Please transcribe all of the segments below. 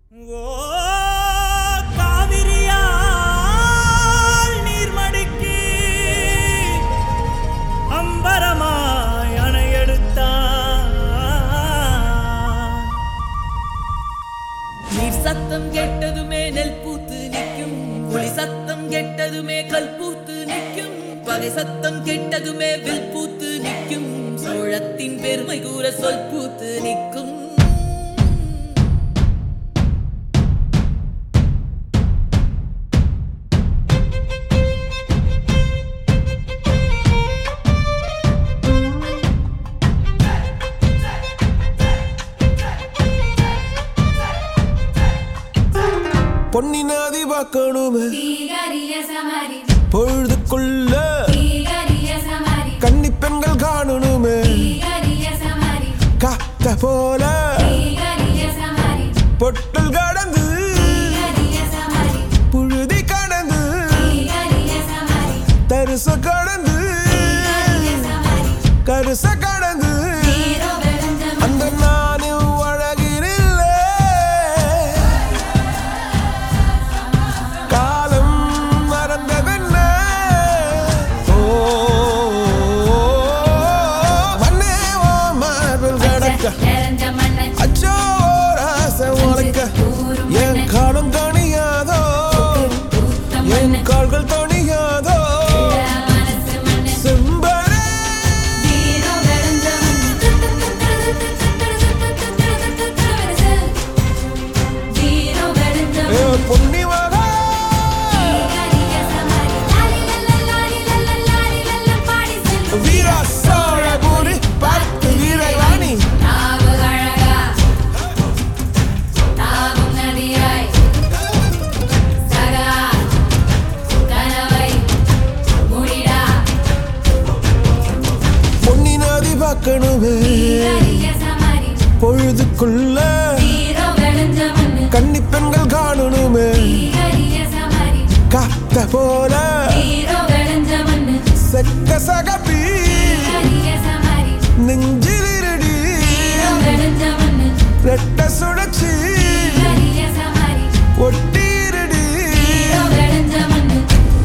ஓ காவிரியால் நீர்மடிக்கு அம்பரமாய் அணையெடுத்தான் நீர் சத்தம் கெட்டதுமே நெல் பூத்து நிற்கும் புலி சத்தம் கெட்டதுமே கல் பூத்து நிற்கும் பகை சத்தம் கெட்டதுமே வில் பூத்து நிற்கும் சோழத்தின் பெருமை கூற சொல் பூத்து நிற்கும் பொன்னி நதி பார்க்கணுமே தீகரிய சமரி பொழுதுக்குள்ள தீகரிய சமரி கன்னி பெண்கள் காணணுமே தீகரிய சமரி காத்த போல தீகரிய சமரி பொட்டல் கடந்து தீகரிய சமரி புழுதி கடந்து தீகரிய சமரி தரிச கடந்து தீகரிய சமரி கருச கடந்து தீரோ வெளஞ்சம் அந்த நானும் அழகினில்லை காலம் மறந்ததென்ன ஓ மண்ணே ஓ மார்பில் கடக்க நிறைஞ்ச மண்ணை அச்சோ ராச உனக்க என் காலம் தணியாதோ பூத்த என் மண்ணை கால்கள் தணியாதோ மனசு மண்ணை செம்பரே தீரோ வெளஞ்சம் தீரோ வெளஞ்சம் ஏ பொன்னி மகா தீகரிய சமரி லாலி லல்லா லாலி லல்லா லாலி லல்லா பாடி செல்லும் வீரா சோழ பூரி பார்த்து வீரை வாணி நாவு அழகா நாவும் நதியாய் சகா கனவை முடிடா பொன்னி நதி பார்க்கணுமே தீகரிய சமரி பொழுதுக்குள்ள தீரோ வெளஞ்ச மண்ணு கன்னி பெண்கள் காணணுமே தீகரிய சமரி காத்த போல தீரோ வெளஞ்ச மண்ணு செக்க சகப்பி தீகரிய சமரி நெஞ்சில் இருடி தீரோ வெளஞ்ச மண்ணு ரெட்ட சுழற்சி தீகரிய சமரி ஒட்டிருடி தீரோ வெளஞ்ச மண்ணு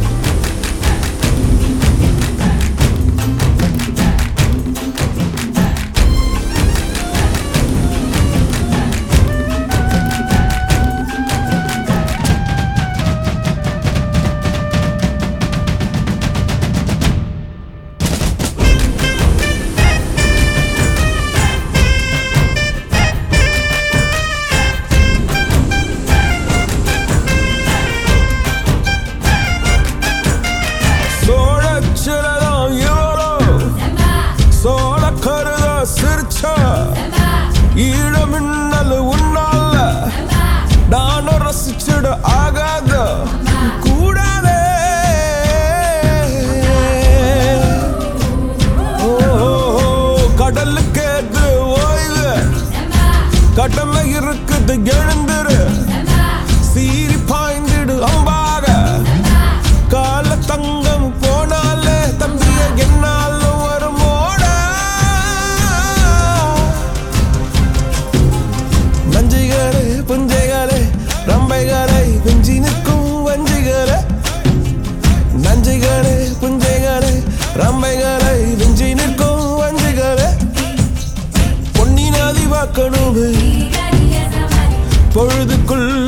சோழச்சிலதான் இவளோ செம்பா சோழ கருத சிரிச்சா செம்பா ஈழ மின்னல் உன்னால செம்பா நானும் ரசிச்சிட ஆகாத கூடாதே ஓ, கடலுக்கு ஏற்று ஓய்வு செம்பா கடமை இருக்குது எழுந்துரு செம்பா சீறி பாய்ந்திடு அம்பாக கால தங்கம் போனாலே தம்பிய என்னாலும் வருமோட நஞ்சிகளே புஞ்சைகளே ரம்பைகளை குஞ்சி நிற்கும் வஞ்சிகளே நஞ்சிகளே புஞ்சைகளே ரம்பைகளை விஞ்சி நிற்கும் வஞ்சிகளே பொன்னி நதி பார்க்கணுமே தீகரிய சமரி பொழுதுக்குள்ள